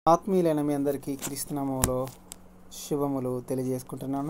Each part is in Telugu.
ఆత్మీయులైన మీ అందరికీ క్రీస్తునామంలో శుభములు తెలియజేసుకుంటున్నాను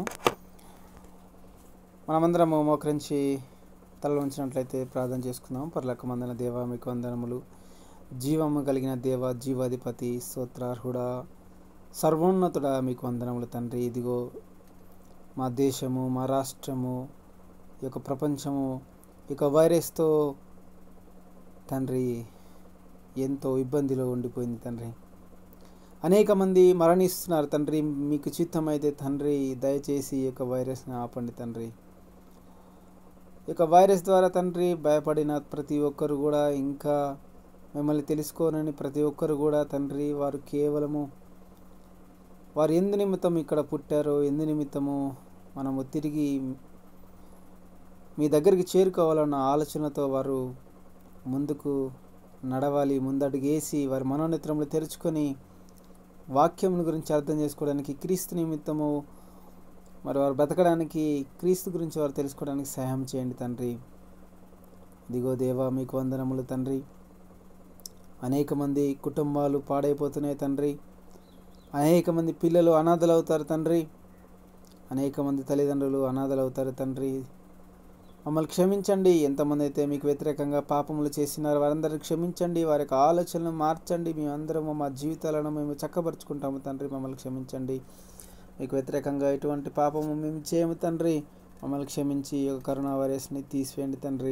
మనమందరము మోకరించి తల ఉంచినట్లయితే ప్రార్థన చేసుకుందాం పర్లకు మందన దేవ మీకు వందనములు జీవము కలిగిన దేవ జీవాధిపతి స్తోత్రార్హుడా సర్వోన్నతుడా మీకు వందనములు తండ్రి ఇదిగో మా దేశము మా రాష్ట్రము ఈ యొక్క ప్రపంచము ఈ యొక్క వైరస్తో తండ్రి ఎంతో ఇబ్బందిలో ఉండిపోయింది తండ్రి అనేక మంది మరణిస్తున్నారు తండ్రి మీకు చిత్తమైతే తండ్రి దయచేసి ఈ యొక్క వైరస్ని ఆపండి తండ్రి ఈ యొక్క వైరస్ ద్వారా తండ్రి భయపడిన ప్రతి ఒక్కరు కూడా ఇంకా మిమ్మల్ని తెలుసుకోనని ప్రతి ఒక్కరు కూడా తండ్రి వారు కేవలము వారు ఎందు నిమిత్తం ఇక్కడ పుట్టారో ఎందు నిమిత్తము మనము తిరిగి మీ దగ్గరికి చేరుకోవాలన్న ఆలోచనతో వారు ముందుకు నడవాలి ముందడుగేసి వారి మనోనేత్రములు తెరుచుకొని వాక్యం గురించి అర్థం చేసుకోవడానికి క్రీస్తు నిమిత్తము మరి వారు బ్రతకడానికి క్రీస్తు గురించి వారు తెలుసుకోవడానికి సహాయం చేయండి తండ్రి దిగో దేవా మీకు వందనములు తండ్రి అనేక మంది కుటుంబాలు పాడైపోతున్నాయి తండ్రి అనేక మంది పిల్లలు అనాథలు అవుతారు తండ్రి అనేక మంది తల్లిదండ్రులు అనాథలు అవుతారు తండ్రి మమ్మల్ని క్షమించండి ఎంతమంది అయితే మీకు వ్యతిరేకంగా పాపములు చేసినారు వారందరిని క్షమించండి వారి యొక్క ఆలోచనలు మార్చండి మేమందరము మా జీవితాలను మేము చక్కబరుచుకుంటాము తండ్రి మమ్మల్ని క్షమించండి మీకు వ్యతిరేకంగా ఎటువంటి పాపము మేము చేయము తండ్రి మమ్మల్ని క్షమించి ఈ యొక్క కరోనా వైరస్ని తీసివేయండి తండ్రి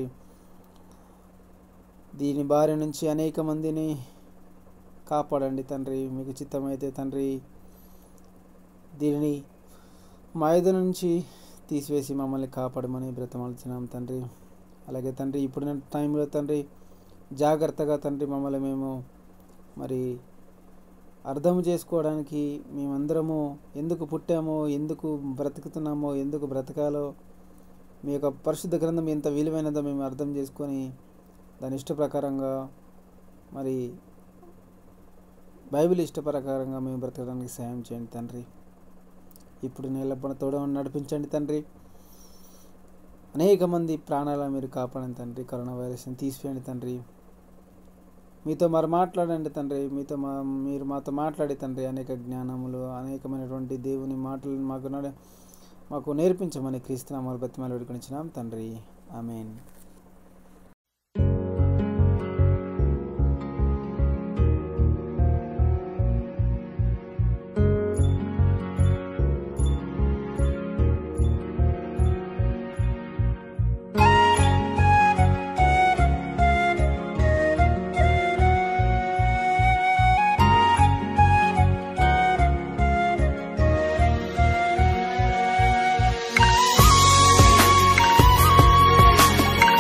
దీని బారి నుంచి అనేక మందిని కాపాడండి తండ్రి మీకు చిత్తమైతే తండ్రి దీనిని మా ఐదు నుంచి తీసివేసి మమ్మల్ని కాపాడమని బ్రతమాల్చినాం తండ్రి అలాగే తండ్రి ఇప్పుడున్న టైంలో తండ్రి జాగ్రత్తగా తండ్రి మమ్మల్ని మేము మరి అర్థం చేసుకోవడానికి మేమందరము ఎందుకు పుట్టామో ఎందుకు బ్రతుకుతున్నామో ఎందుకు బ్రతకాలో మీ యొక్క పరిశుద్ధ గ్రంథం ఎంత విలువైనదో మేము అర్థం చేసుకొని దాని ఇష్ట ప్రకారంగా మరి బైబిల్ ఇష్ట ప్రకారంగా మేము బ్రతకడానికి సాయం చేయండి తండ్రి ఇప్పుడు నీళ్ళపన తోడ నడిపించండి తండ్రి అనేక మంది ప్రాణాలను మీరు కాపాడండి తండ్రి కరోనా వైరస్ని తీసివేయండి తండ్రి మీతో మరి మాట్లాడండి తండ్రి మీతో మా మీరు మాతో మాట్లాడి తండ్రి అనేక జ్ఞానములు అనేకమైనటువంటి దేవుని మాటలు మాకు నడ మాకు నేర్పించమని క్రీస్తునామాలు బతిమాలు వేడుకొనిచ్చినాం తండ్రి ఆమెన్ Thank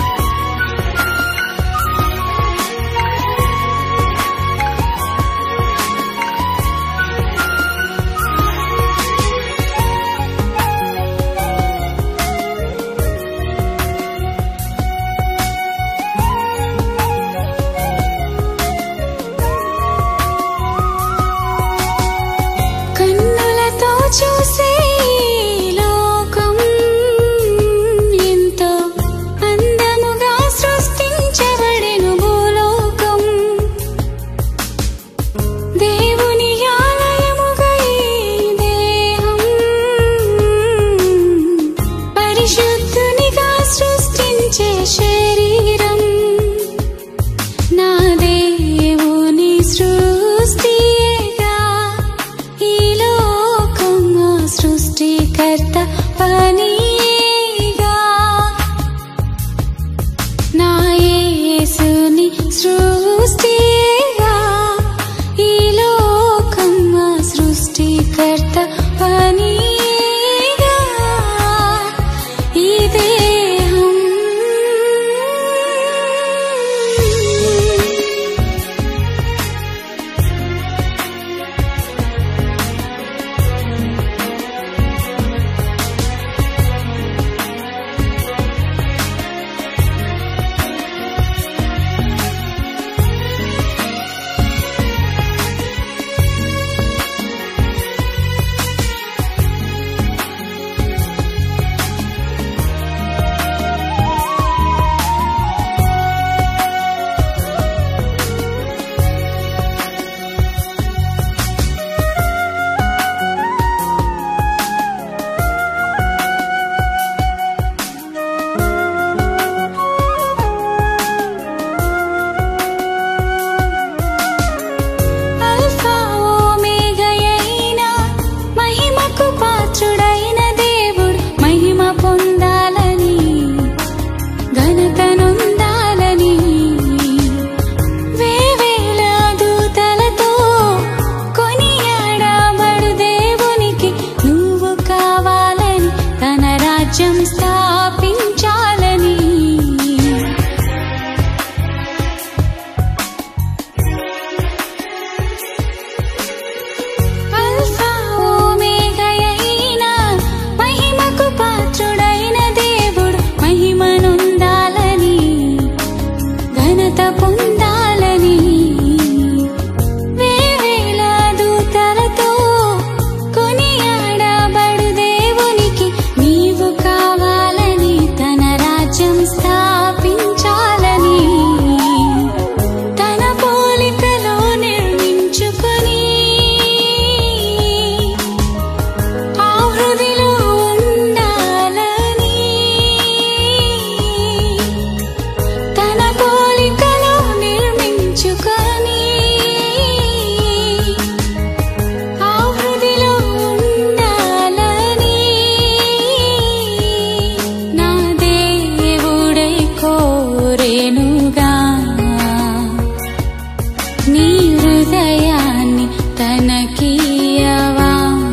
హృదయాన్ని తనకీయవా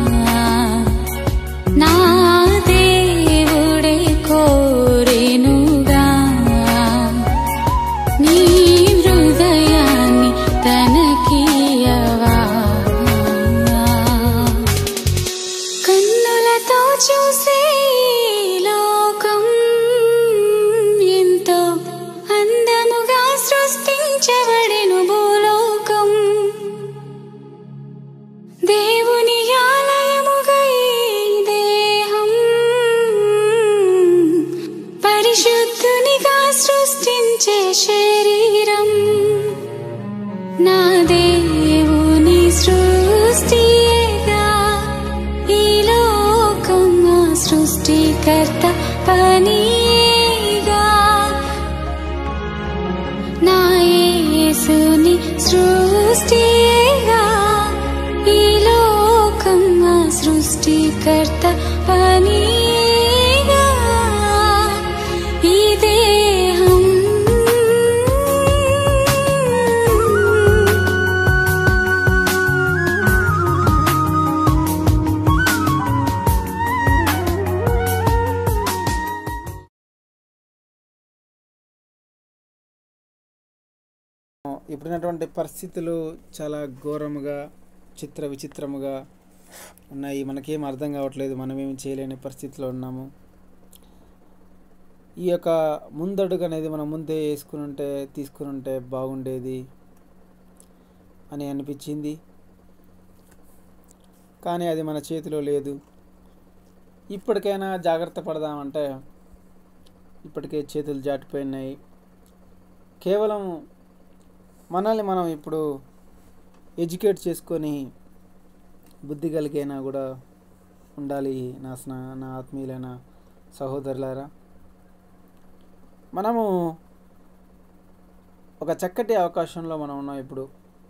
నా దేవుడే కోరెనుగా నీ హృదయాన్ని తనకీయవా కన్నులతో చూసే ఈ లోకం ఎంతో అందముగా సృష్టించబడెను భూలోకం దేవుని ఆలయముగా ఈ దేహం పరిశుద్ధునిగా సృష్టించే శరీరం నా దేవుని సృష్టిగా ఈ లోకం నా సృష్టికర్త పనిగా నా యేసుని సృష్టిగా ఈ లోకం నా సృష్టికర్త పనిగా ఈ దేహం ఇప్పుడున్నటువంటి పరిస్థితులు చాలా ఘోరముగా చిత్ర విచిత్రముగా ఉన్నాయి మనకేం అర్థం కావట్లేదు మనం ఏమి చేయలేని పరిస్థితిలో ఉన్నాము ఈ యొక్క ముందడుగు అనేది మనం ముందే వేసుకుని ఉంటే తీసుకుని ఉంటే బాగుండేది అని అనిపించింది కానీ అది మన చేతిలో లేదు ఇప్పటికైనా జాగ్రత్త పడదామంటే ఇప్పటికే చేతులు జాటిపోయినాయి కేవలం మనల్ని మనం ఇప్పుడు ఎడ్యుకేట్ చేసుకొని బుద్ధి కలిగైనా కూడా ఉండాలి నా స్నా నా ఆత్మీయులైన సహోదరులారా మనము ఒక చక్కటి అవకాశంలో మనం ఉన్నాం ఇప్పుడు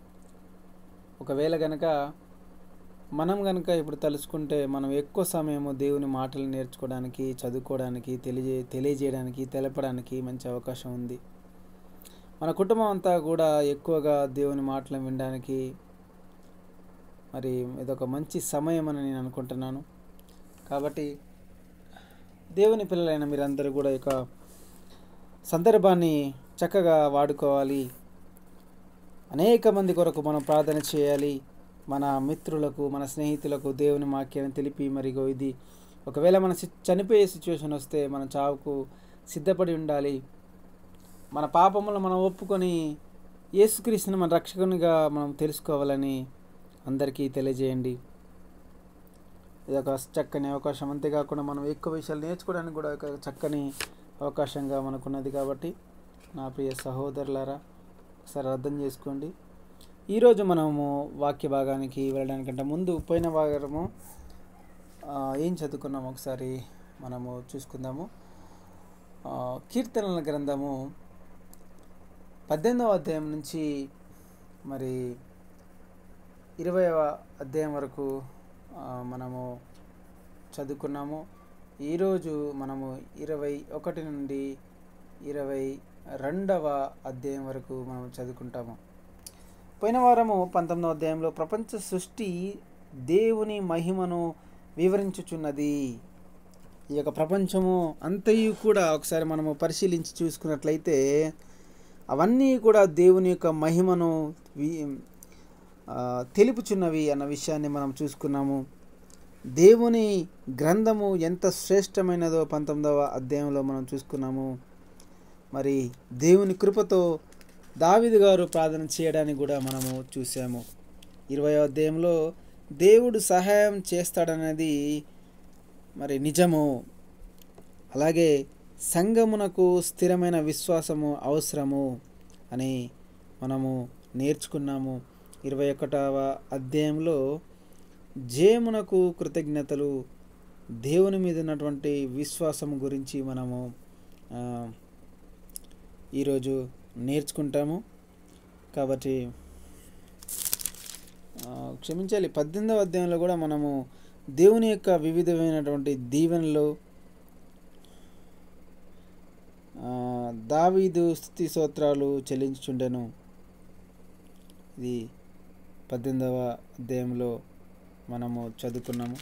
ఒకవేళ కనుక మనం కనుక ఇప్పుడు తలుచుకుంటే మనం ఎక్కువ సమయము దేవుని మాటలు నేర్చుకోవడానికి చదువుకోవడానికి తెలియజే తెలియజేయడానికి తెలపడానికి మంచి అవకాశం ఉంది మన కుటుంబం అంతా కూడా ఎక్కువగా దేవుని మాటలు వినడానికి మరి ఇదొక మంచి సమయం అని నేను అనుకుంటున్నాను కాబట్టి దేవుని పిల్లలైన మీరందరూ కూడా ఈ యొక్క సందర్భాన్ని చక్కగా వాడుకోవాలి అనేక మంది కొరకు మనం ప్రార్థన చేయాలి మన మిత్రులకు మన స్నేహితులకు దేవుని వాక్యాన్ని తెలిపి మరిగో ఇది ఒకవేళ మన సి- చనిపోయే సిచ్యువేషన్ వస్తే మన చావుకు సిద్ధపడి ఉండాలి మన పాపములను మనం ఒప్పుకొని యేసుక్రీస్తుని మన రక్షకునిగా మనం తెలుసుకోవాలని అందరికీ తెలియజేయండి ఇది ఒక చక్కని అవకాశం అంతేకాకుండా మనం ఎక్కువ విషయాలు నేర్చుకోవడానికి కూడా ఒక చక్కని అవకాశంగా మనకున్నది కాబట్టి నా ప్రియ సహోదరులారా ఒకసారి అర్థం చేసుకోండి ఈరోజు మనము వాక్య భాగానికి వెళ్ళడానికంటే ముందు పోయిన వారము ఆ, ఏం చదువుకున్నాము ఒకసారి మనము చూసుకుందాము ఆ, కీర్తనల గ్రంథము పద్దెనిమిదవ అధ్యాయం నుంచి మరి ఇరవైవ అధ్యాయం వరకు ఆ, మనము చదువుకున్నాము ఈరోజు మనము ఇరవై ఒకటి నుండి ఇరవై రెండవ అధ్యాయం వరకు మనం చదువుకుంటాము పోయిన వారము పంతొమ్మిదవ అధ్యాయంలో ప్రపంచ సృష్టి దేవుని మహిమను వివరించుచున్నది ఈ యొక్క ప్రపంచము అంతయు కూడా ఒకసారి మనము పరిశీలించి చూసుకున్నట్లయితే అవన్నీ కూడా దేవుని యొక్క మహిమను వి- ఆ, తెలుపుచున్నవి అన్న విషయాన్ని మనం చూసుకున్నాము దేవుని గ్రంథము ఎంత శ్రేష్టమైనదో పంతొమ్మిదవ అధ్యాయంలో మనం చూసుకున్నాము మరి దేవుని కృపతో దావిదు గారు ప్రార్థన చేయడానికి కూడా మనము చూసాము ఇరవై అధ్యాయంలో దేవుడు సహాయం చేస్తాడనేది మరి నిజము అలాగే సంగమునకు స్థిరమైన విశ్వాసము అవసరము అని మనము నేర్చుకున్నాము ఇరవై ఒకటవ అధ్యాయంలో జేమునకు కృతజ్ఞతలు దేవుని మీద ఉన్నటువంటి విశ్వాసం గురించి మనము ఆ, ఈరోజు నేర్చుకుంటాము కాబట్టి ఆ, క్షమించాలి పద్దెనిమిదవ అధ్యాయంలో కూడా మనము దేవుని యొక్క వివిధమైనటువంటి దీవెనలు ఆ, దావీదు స్థుతి స్తోత్రాలు చెల్లించుచుండెను ఇది పద్దెనిమిదవ అధ్యాయంలో మనము చదువుకున్నాము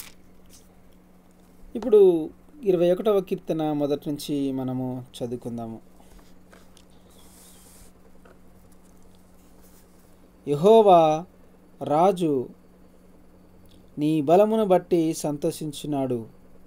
ఇప్పుడు ఇరవై ఒకటవ కీర్తన మొదటి నుంచి మనము చదువుకుందాము యహోవా రాజు నీ బలమును బట్టి సంతోషించున్నాడు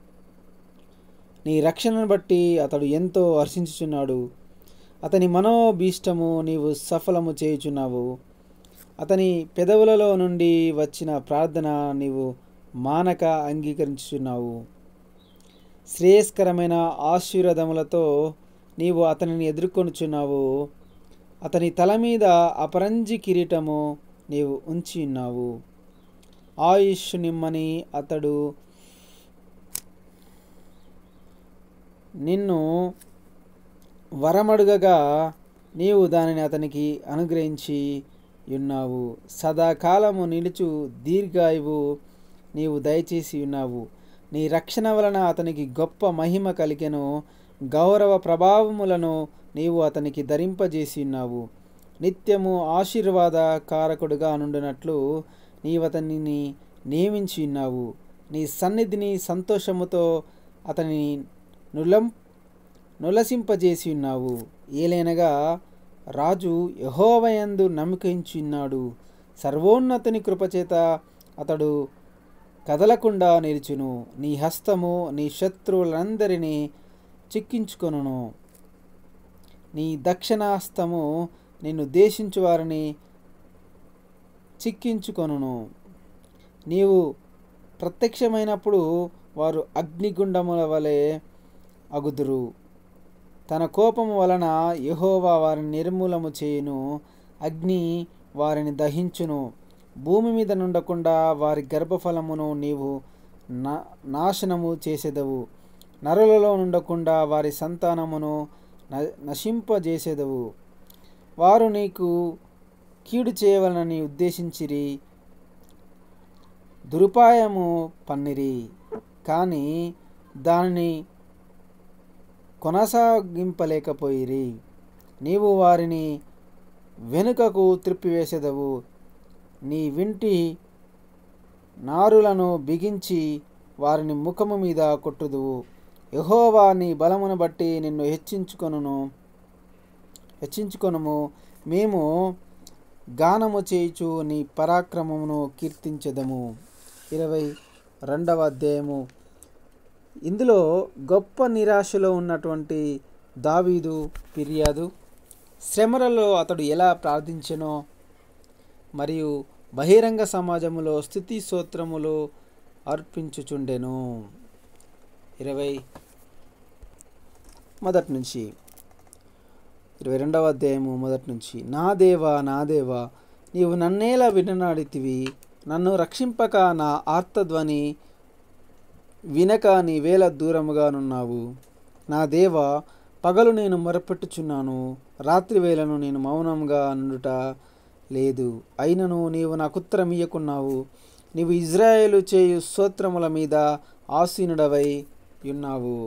నీ రక్షణను బట్టి అతడు ఎంతో హర్షించుచున్నాడు అతని మనోభీష్టము నీవు సఫలము చేయుచున్నావు అతని పెదవులలో నుండి వచ్చిన ప్రార్థన నీవు మానక అంగీకరించుచున్నావు శ్రేయస్కరమైన ఆశీర్వాదములతో నీవు అతనిని ఎదుర్కొనుచున్నావు అతని తల మీద అపరంజి కిరీటము నీవు ఉంచి ఉన్నావు ఆయుష్ నిమ్మని అతడు నిన్ను వరమడుగగా నీవు దానిని అతనికి అనుగ్రహించి ఉన్నావు సదాకాలము నిలుచు దీర్ఘాయువు నీవు దయచేసి ఉన్నావు నీ రక్షణ వలన అతనికి గొప్ప మహిమ కలిగెను గౌరవ ప్రభావములను నీవు అతనికి ధరింపజేసి ఉన్నావు నిత్యము ఆశీర్వాద కారకుడుగా నుండినట్లు నీవు అతనిని నియమించి ఉన్నావు నీ సన్నిధిని సంతోషముతో అతని నులం నులసింపజేసి ఉన్నావు ఏలైనగా రాజు యహోవయందు నమ్మకించున్నాడు సర్వోన్నతుని కృపచేత అతడు కదలకుండా నిలుచును నీ హస్తము నీ శత్రువులందరినీ చిక్కించుకొనును నీ దక్షిణ హస్తము నిన్ను దేశించు వారిని చిక్కించుకొనును నీవు ప్రత్యక్షమైనప్పుడు వారు అగ్నిగుండముల వలె అగుదురు తన కోపము వలన యహోవా వారిని నిర్మూలము చేయును అగ్ని వారిని దహించును భూమి మీద నుండకుండా వారి గర్భఫలమును నీవు నా నాశనము చేసేదవు నరులలో నుండకుండా వారి సంతానమును న నశింపజేసేదవు వారు నీకు కీడు చేయవలనని ఉద్దేశించిరి దురుపాయము పన్నిరి కానీ దానిని కొనసాగింపలేకపోయిరి నీవు వారిని వెనుకకు త్రిప్పివేసెదవు నీ వింటి నారులను బిగించి వారిని ముఖము మీద కొట్టుదువు యహోవా నీ బలమును బట్టి నిన్ను హెచ్చించుకొనును హెచ్చించుకొనుము మేము గానము చేయుచు నీ పరాక్రమమును కీర్తించదము ఇరవై రెండవ అధ్యాయము ఇందులో గొప్ప నిరాశలో ఉన్నటువంటి దావీదు ఫిర్యాదు శ్రమలలో అతడు ఎలా ప్రార్థించెనో మరియు బహిరంగ సమాజములో స్థుతి స్తోత్రములు అర్పించుచుండెను ఇరవై మొదటి నుంచి ఇరవై రెండవ అధ్యాయము మొదటి నుంచి నా దేవా నా దేవా నీవు నన్నేలా విననాడితివి నన్ను రక్షింపక నా ఆర్తధ్వని వినక నీ వేల దూరముగానున్నావు నా దేవ పగలు నేను మొరపెట్టుచున్నాను రాత్రి వేళను నేను మౌనంగా నుండుట లేదు అయినను నీవు నాకు ఉత్తరం ఇయ్యకున్నావు నీవు ఇజ్రాయేలు చేయు స్తోత్రముల మీద ఆసీనుడవై ఉన్నావు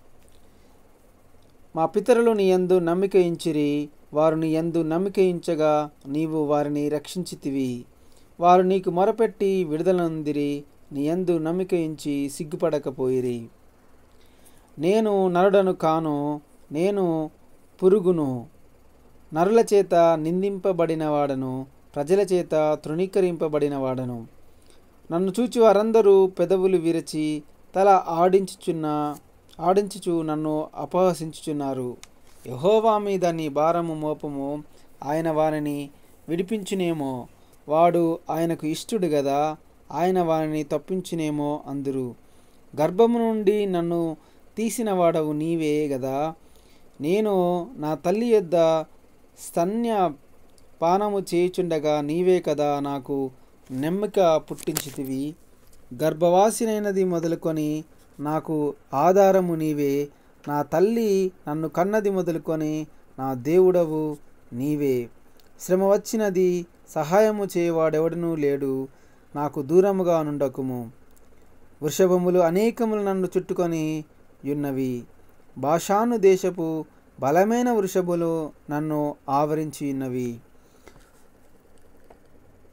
మా పితరులు నీ యందు నమ్మిక ఇంచిరి వారు నీ యందు నమ్మిక ఇంచగా నీవు వారిని రక్షించితివి వారు నీకు మొరపెట్టి విడుదలందిరి నీ యందు నమ్మిక ఇంచి సిగ్గుపడకపోయిరి నేను నరుడను కాను నేను పురుగును నరుల చేత నిందింపబడినవాడను ప్రజల చేత తృణీకరింపబడినవాడను నన్ను చూచి వారందరూ పెదవులు విరచి తల ఆడించుచున్న ఆడించుచు నన్ను అపహసించుచున్నారు యహోవా మీద నీ భారము మోపము ఆయన వారిని విడిపించునేమో వాడు ఆయనకు ఇష్టుడు గదా ఆయన వారిని తప్పించునేమో అందురు గర్భము నుండి నన్ను తీసిన వాడవు నీవే గదా నేను నా తల్లి యొద్ద స్తన్య పానము చేయుచుండగా నీవే కదా నాకు నెమ్మక పుట్టించితివి గర్భవాసినైనది మొదలుకొని నాకు ఆధారము నీవే నా తల్లి నన్ను కన్నది మొదలుకొని నా దేవుడవు నీవే శ్రమ వచ్చినది సహాయము చేయవాడెవడనూ లేడు నాకు దూరముగా నుండకుము వృషభములు అనేకములు నన్ను చుట్టుకొని యున్నవి భాషాను దేశపు బలమైన వృషభులు నన్ను ఆవరించి ఉన్నవి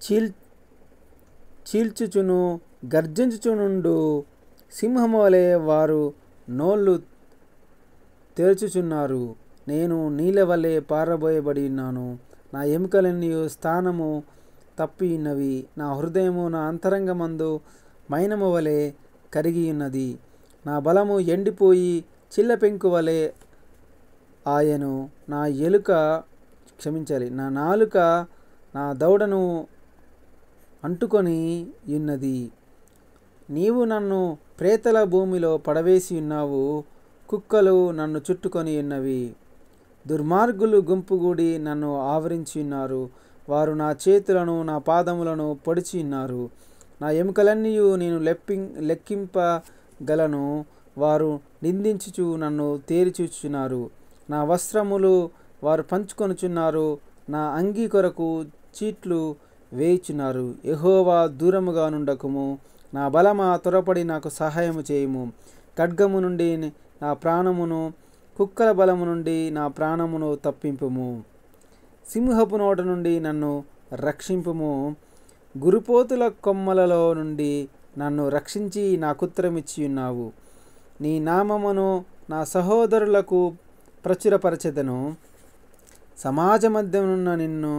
చీల్ చీల్చుచును గర్జించుచునుండు సింహము వలె వారు నోళ్ళు తెరుచుచున్నారు నేను నీళ్ళ వలె పారబోయబడి ఉన్నాను నా ఎముకలన్నీ స్థానము తప్పి ఉన్నవి నా హృదయము నా అంతరంగమందు మైనము వలె కరిగి ఉన్నది నా బలము ఎండిపోయి చిల్ల పెంకు వలె ఆయను నా ఎలుక క్షమించాలి నా నాలుక నా దౌడను అంటుకొని ఉన్నది నీవు నన్ను ప్రేతల భూమిలో పడవేసి ఉన్నావు కుక్కలు నన్ను చుట్టుకొని ఉన్నవి దుర్మార్గులు గుంపుగూడి నన్ను ఆవరించి ఉన్నారు వారు నా చేతులను నా పాదములను పొడిచి ఉన్నారు నా ఎముకలన్నీ నేను లెప్పి లెక్కింపగలను వారు నిందించుచు నన్ను తేరిచూచున్నారు నా వస్త్రములు వారు పంచుకొనుచున్నారు నా అంగీ కొరకు చీట్లు వేయుచున్నారు ఎహోవా దూరముగా నుండకుము నా బలమా త్వరపడి నాకు సహాయము చేయుము ఖడ్గము నుండి నా ప్రాణమును కుక్కల బలము నుండి నా ప్రాణమును తప్పింపుము సింహపు నోట నుండి నన్ను రక్షింపుము గురుపోతుల కొమ్మలలో నుండి నన్ను రక్షించి నాకుత్తరమిచ్చి ఉన్నావు నీ నామమును నా సహోదరులకు ప్రచురపరచెదను సమాజ మధ్యనున్న నిన్ను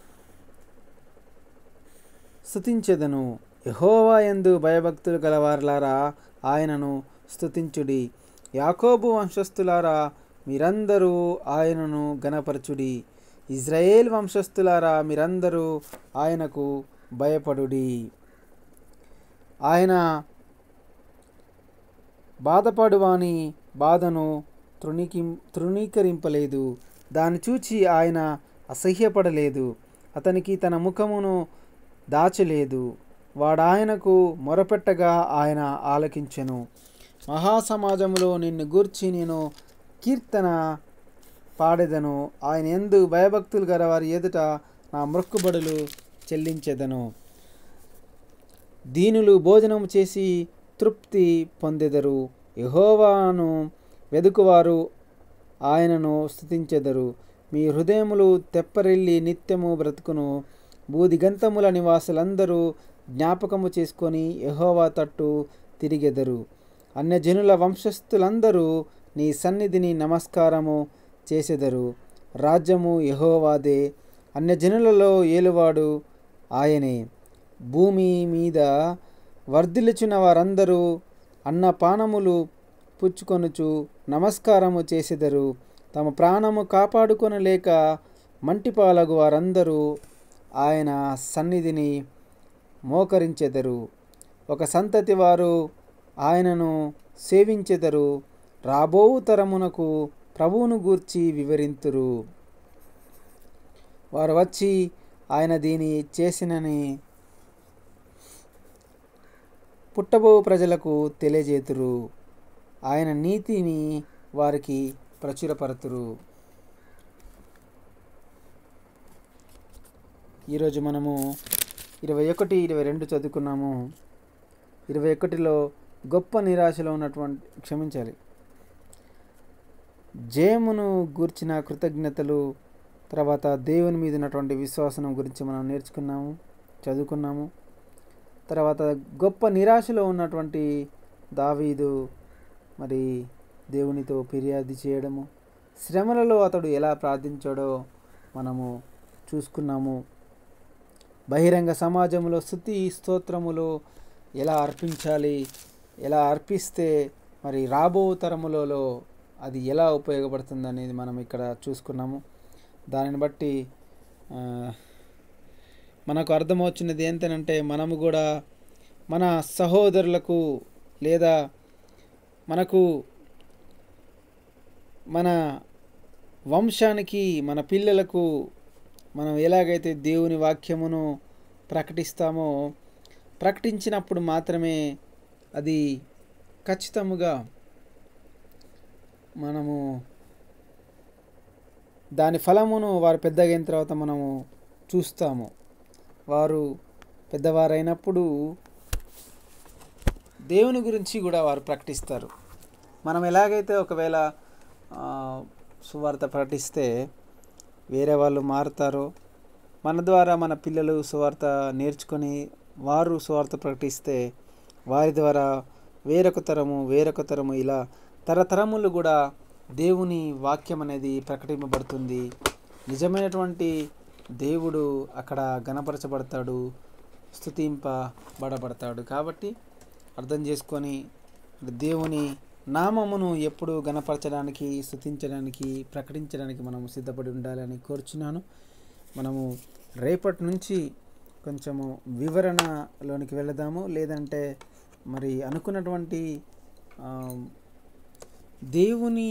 స్తుతించెదను యహోవా యందు భయభక్తులు గలవారులారా ఆయనను స్తుతించుడి యాకోబు వంశస్థులారా మీరందరూ ఆయనను గణపరచుడి ఇజ్రాయేల్ వంశస్థులారా మీరందరూ ఆయనకు భయపడుడి ఆయన బాధపడువాని బాధను తృణీకి తృణీకరింపలేదు దాన్ని చూచి ఆయన అసహ్యపడలేదు అతనికి తన ముఖమును దాచలేదు వాడాయనకు మొరపెట్టగా ఆయన ఆలకించెను మహాసమాజంలో నిన్ను గూర్చి నేను కీర్తన పాడెదను ఆయన ఎందు భయభక్తులు గల వారి ఎదుట నా మొక్కుబడులు చెల్లించెదను దీనులు భోజనం చేసి తృప్తి పొందెదరు యహోవాను వెదుకువారు ఆయనను స్థుతించెదరు మీ హృదయములు తెప్పరెల్లి నిత్యము బ్రతుకును బూదిగంతముల నివాసులందరూ జ్ఞాపకము చేసుకొని యహోవా తట్టు తిరిగెదరు అన్యజనుల వంశస్థులందరూ నీ సన్నిధిని నమస్కారము చేసెదరు రాజ్యము యహోవాదే అన్యజనులలో ఏలువాడు ఆయనే భూమి మీద వర్ధిల్చున్న వారందరూ అన్నపానములు పుచ్చుకొనుచు నమస్కారము చేసెదరు తమ ప్రాణము కాపాడుకొనలేక మంటిపాలగు వారందరూ ఆయన సన్నిధిని మోకరించెదరు ఒక సంతతి వారు ఆయనను సేవించెదరు రాబో తరమునకు ప్రభువును గూర్చి వివరింతురు వారు వచ్చి ఆయన దీని చేసినని పుట్టబో ప్రజలకు తెలియజేతురు ఆయన నీతిని వారికి ప్రచురపరతురు ఈరోజు మనము ఇరవై ఒకటి ఇరవై రెండు చదువుకున్నాము ఇరవై ఒకటిలో గొప్ప నిరాశలో ఉన్నటువంటి క్షమించాలి జయమును గూర్చిన కృతజ్ఞతలు తర్వాత దేవుని మీద ఉన్నటువంటి విశ్వాసం గురించి మనం నేర్చుకున్నాము చదువుకున్నాము తర్వాత గొప్ప నిరాశలో ఉన్నటువంటి దావీదు మరి దేవునితో ఫిర్యాదు చేయడము శ్రమలలో అతడు ఎలా ప్రార్థించాడో మనము చూసుకున్నాము బహిరంగ సమాజంలో స్థుతి స్తోత్రములు ఎలా అర్పించాలి ఎలా అర్పిస్తే మరి రాబో తరములలో అది ఎలా ఉపయోగపడుతుంది అనేది మనం ఇక్కడ చూసుకున్నాము దానిని బట్టి ఆ, మనకు అర్థమవుతున్నది ఏంటంటే మనము కూడా మన సహోదరులకు లేదా మనకు మన వంశానికి మన పిల్లలకు మనం ఎలాగైతే దేవుని వాక్యమును ప్రకటిస్తామో ప్రకటించినప్పుడు మాత్రమే అది ఖచ్చితముగా మనము దాని ఫలమును వారు పెద్దగైన తర్వాత మనము చూస్తాము వారు పెద్దవారైనప్పుడు దేవుని గురించి కూడా వారు ప్రకటిస్తారు మనం ఎలాగైతే ఒకవేళ ఆ, సువార్త ప్రకటిస్తే వేరే వాళ్ళు మారుతారో మన ద్వారా మన పిల్లలు సువార్త నేర్చుకొని వారు సువార్త ప్రకటిస్తే వారి ద్వారా వేరొక తరము వేరొక తరము ఇలా తరతరములు కూడా దేవుని వాక్యం అనేది ప్రకటింపబడుతుంది నిజమైనటువంటి దేవుడు అక్కడ గణపరచబడతాడు స్థుతింపబడబడతాడు కాబట్టి అర్థం చేసుకొని దేవుని నామమును ఎప్పుడు గణపరచడానికి స్థుతించడానికి ప్రకటించడానికి మనం సిద్ధపడి ఉండాలని కోరుచున్నాను మనము రేపటి నుంచి కొంచెము వివరణలోనికి వెళదాము లేదంటే మరి అనుకున్నటువంటి ఆ, దేవుని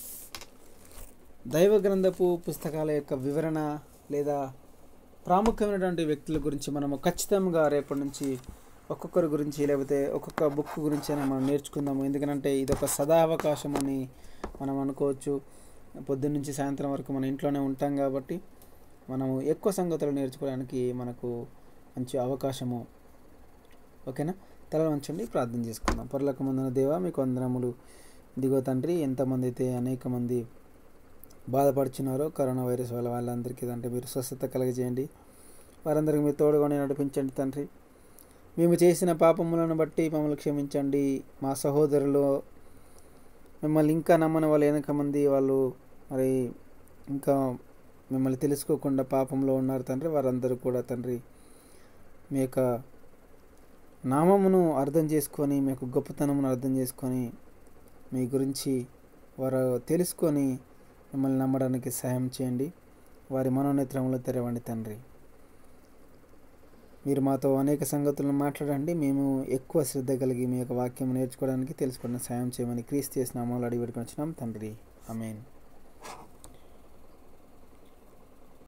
దైవ గ్రంథపు పుస్తకాల యొక్క వివరణ లేదా ప్రాముఖ్యమైనటువంటి వ్యక్తుల గురించి మనము ఖచ్చితంగా రేపటి నుంచి ఒక్కొక్కరి గురించి లేకపోతే ఒక్కొక్క బుక్ గురించి అయినా మనం నేర్చుకుందాము ఎందుకంటే ఇది ఒక సదా అవకాశం అని మనం అనుకోవచ్చు పొద్దున్న నుంచి సాయంత్రం వరకు మన ఇంట్లోనే ఉంటాం కాబట్టి మనము ఎక్కువ సంగతులు నేర్చుకోవడానికి మనకు మంచి అవకాశము ఓకేనా తల వంచండి ప్రార్థన చేసుకుందాం పొరలకు ముందున దేవా మీకు వందనములు దిగో తండ్రి ఎంతమంది అయితే అనేక మంది బాధపడుచున్నారో కరోనా వైరస్ వల్ల వాళ్ళందరికీ అంటే మీరు స్వస్థత కలగజేయండి వారందరికీ మీరు తోడుగానే నడిపించండి తండ్రి మేము చేసిన పాపములను బట్టి మమ్మల్ని క్షమించండి మా సహోదరులు మిమ్మల్ని ఇంకా నమ్మని వాళ్ళు వెనక మంది వాళ్ళు మరి ఇంకా మిమ్మల్ని తెలుసుకోకుండా పాపంలో ఉన్నారు తండ్రి వారందరూ కూడా తండ్రి మీ యొక్క నామమును అర్థం చేసుకొని మీ యొక్క గొప్పతనమును అర్థం చేసుకొని మీ గురించి వారు తెలుసుకొని మిమ్మల్ని నమ్మడానికి సహాయం చేయండి వారి మనోనేత్రములు తెరవండి తండ్రి మీరు మాతో అనేక సంగతులను మాట్లాడండి మేము ఎక్కువ శ్రద్ధ కలిగి మీ యొక్క వాక్యం నేర్చుకోవడానికి తెలుసుకోవడానికి సాయం చేయమని క్రీస్తు చేసిన అమలు అడిగి పెట్టుకొని వచ్చినాం తండ్రి ఆమేన్